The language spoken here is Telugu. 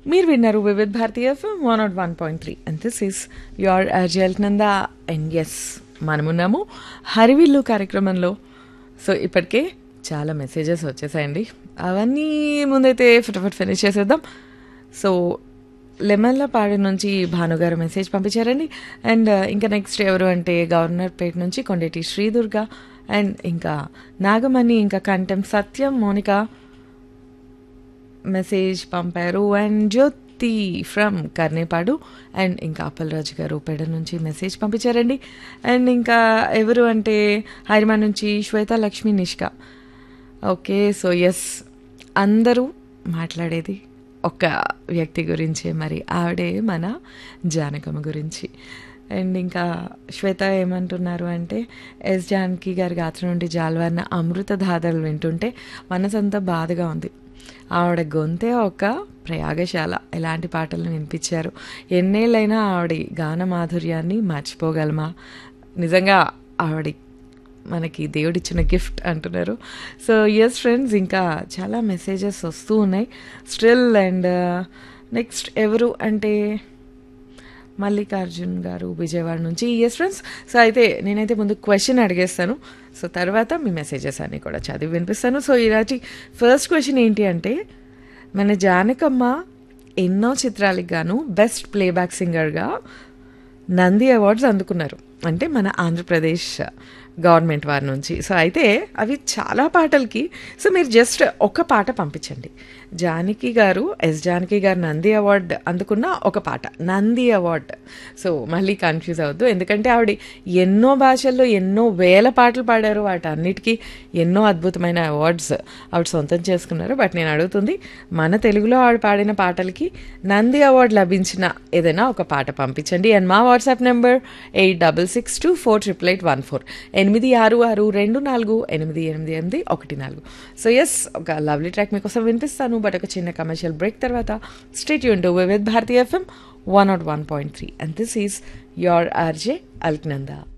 మీరు విన్నారు Vividh Bharati FM one naught one point three and this is your అర్జల్నంద అండ్ ఎస్ మనమున్నాము హరివిల్లు కార్యక్రమంలో సో ఇప్పటికే చాలా మెసేజెస్ వచ్చేసాయండి అవన్నీ ముందైతే ఫటాఫట్ ఫినిష్ చేసేద్దాం సో లెమన్లపాడు నుంచి భానుగారు మెసేజ్ పంపించారండి అండ్ ఇంకా నెక్స్ట్ ఎవరు అంటే గవర్నర్ పేట నుంచి కొండేటి శ్రీదుర్గ అండ్ ఇంకా నాగమణి ఇంకా కంఠం సత్యం మోనిక మెసేజ్ పంపారు and Jyothi from Karnepadu and ఇంకా అప్పలరాజు గారు పేడ నుంచి మెసేజ్ పంపించారండి అండ్ ఇంకా ఎవరు అంటే హైదరాబాద్ నుంచి Swetha Lakshmi Nishka okay so yes అందరూ మాట్లాడేది ఒక వ్యక్తి గురించే మరి ఆవిడే మన జానకమ్మ గురించి అండ్ ఇంకా శ్వేత ఏమంటున్నారు అంటే ఎస్ జానకి గారి గాత్ర నుండి జాల్వారిన అమృత ధారలు వింటుంటే మనసంతా బాధగా ఉంది ఆవిడ గొంతే ఒక ప్రయాగశాల ఎలాంటి పాటలను వినిపించారు ఎన్నేళ్ళైనా ఆవిడ గాన మాధుర్యాన్ని మర్చిపోగలమా నిజంగా ఆవిడ మనకి దేవుడిచ్చిన గిఫ్ట్ అంటున్నారు సో ఎస్ ఫ్రెండ్స్ ఇంకా చాలా మెసేజెస్ వస్తూ ఉన్నాయి స్టిల్ అండ్ నెక్స్ట్ ఎవరు అంటే మల్లికార్జున్ గారు విజయవాడ నుంచి ఎస్ ఫ్రెండ్స్ సో అయితే నేనైతే ముందు క్వశ్చన్ అడిగేస్తాను సో తర్వాత మీ మెసేజెస్ అన్నీ కూడా చదివి వినిపిస్తాను సో ఈనాటి ఫస్ట్ క్వశ్చన్ ఏంటి అంటే మన జానకమ్మ ఎన్నో చిత్రాలకు గాను బెస్ట్ ప్లేబ్యాక్ సింగర్గా నంది అవార్డ్స్ అందుకున్నారు అంటే మన ఆంధ్రప్రదేశ్ గవర్నమెంట్ వారి నుంచి సో అయితే అవి చాలా పాటలకి సో మీరు జస్ట్ ఒక పాట పంపించండి జానకి గారు ఎస్ జానకి గారు నంది అవార్డ్ అందుకున్న ఒక పాట నంది అవార్డ్ సో మళ్ళీ కన్ఫ్యూజ్ అవ్వద్దు ఎందుకంటే ఆవిడ ఎన్నో భాషల్లో ఎన్నో వేల పాటలు పాడారు వాటన్నిటికీ ఎన్నో అద్భుతమైన అవార్డ్స్ ఆవిడ సొంతం చేసుకున్నారు బట్ నేను అడుగుతుంది మన తెలుగులో ఆవిడ పాడిన పాటలకి నంది అవార్డు లభించిన ఏదైనా ఒక పాట పంపించండి అండ్ మా WhatsApp number eight double six two four triple eight one four ఎనిమిది ఆరు ఆరు రెండు నాలుగు ఎనిమిది ఎనిమిది ఎనిమిది ఒకటి నాలుగు సో ఎస్ ఒక లవ్లీ ట్రాక్ మీకోసం వినిపిస్తాను బట్ ఒక చిన్న కమర్షియల్ బ్రేక్ తర్వాత స్టేట్ యూన్ to with Bharati FM one naught one point three and this is your RJ Alaknanda